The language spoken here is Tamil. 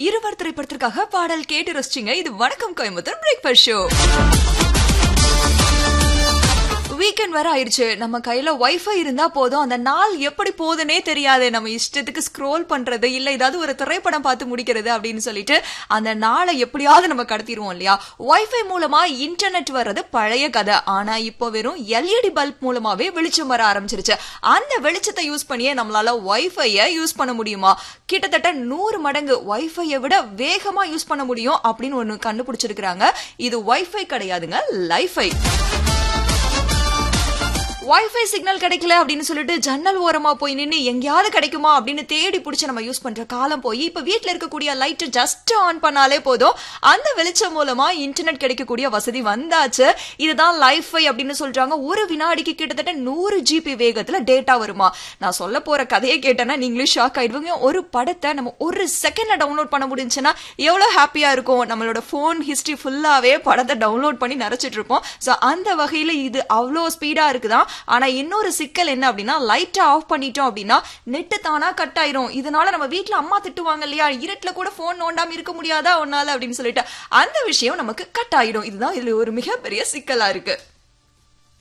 இருவர் திரைப்படத்திற்காக பாடல் கேட்டு ரசிச்சிங்க இது வணக்கம் கோயம்புத்தூர் பிரேக்ஃபாஸ்ட் ஷோ வீக்கெண்ட் வர ஆயிடுச்சு நம்ம கையில வைஃபை இருந்தா போதும் அந்த நாள் எப்படி போகுதுன்னே தெரியாது நம்ம இஷ்டத்துக்கு ஸ்க்ரோல் பண்றது இல்ல ஏதாவது ஒரு திரைப்படம் பார்த்து முடிக்கிறது அப்படின்னு சொல்லிட்டு அந்த நாளை எப்படியாவது நம்ம கடத்திடுவோம் இல்லையா வைஃபை மூலமா இன்டர்நெட் வர்றது பழைய கதை ஆனா இப்போ வெறும் எல்இடி பல்ப் மூலமாவே வெளிச்சம் வர ஆரம்பிச்சிருச்சு அந்த வெளிச்சத்தை யூஸ் பண்ணியே நம்மளால வைஃபைய யூஸ் பண்ண முடியுமா கிட்டத்தட்ட நூறு மடங்கு வைஃபையை விட வேகமா யூஸ் பண்ண முடியும் அப்படின்னு ஒண்ணு கண்டுபிடிச்சிருக்காங்க இது வைஃபை கிடையாதுங்க லைஃபை வைஃபை சிக்னல் கிடைக்கல அப்படின்னு சொல்லிட்டு ஜன்னல் ஓரமா போய் நின்று எங்கேயாவது கிடைக்குமா அப்படின்னு தேடி பிடிச்சி நம்ம யூஸ் பண்ற காலம் போய் இப்ப வீட்ல இருக்கக்கூடிய லைட் ஜஸ்ட் ஆன் பண்ணாலே போதும் அந்த வெளிச்சம் மூலமா இன்டர்நெட் கிடைக்கக்கூடிய வசதி வந்தாச்சு இதுதான் லைஃபை அப்படின்னு சொல்றாங்க ஒரு வினாடிக்கு கிட்டத்தட்ட நூறு ஜிபி வேகத்துல டேட்டா வருமா நான் சொல்ல போற கதையை கேட்டேன்னா நீங்களும் ஷாக் ஆயிடுவீங்க ஒரு படத்தை நம்ம ஒரு செகண்ட்ல டவுன்லோட் பண்ண முடிஞ்சுன்னா எவ்வளவு ஹாப்பியா இருக்கும் நம்மளோட போன் ஹிஸ்டரி ஃபுல்லாவே படத்தை டவுன்லோட் பண்ணி நிறைச்சிட்டு இருப்போம் சோ அந்த வகையில இது அவ்வளோ ஸ்பீடா இருக்குதான் ஆனா இன்னொரு சிக்கல் என்ன அப்படின்னா லைட்டை ஆஃப் பண்ணிட்டோம் அப்படின்னா நெட்டு தானா கட் ஆயிரும் இதனால நம்ம வீட்ல அம்மா திட்டுவாங்க இல்லையா இருட்டுல கூட போன் நோண்டாம இருக்க முடியாதா ஒன்னால அப்படின்னு சொல்லிட்டு அந்த விஷயம் நமக்கு கட் ஆயிடும் இதுதான் இதுல ஒரு மிகப்பெரிய சிக்கலா இருக்கு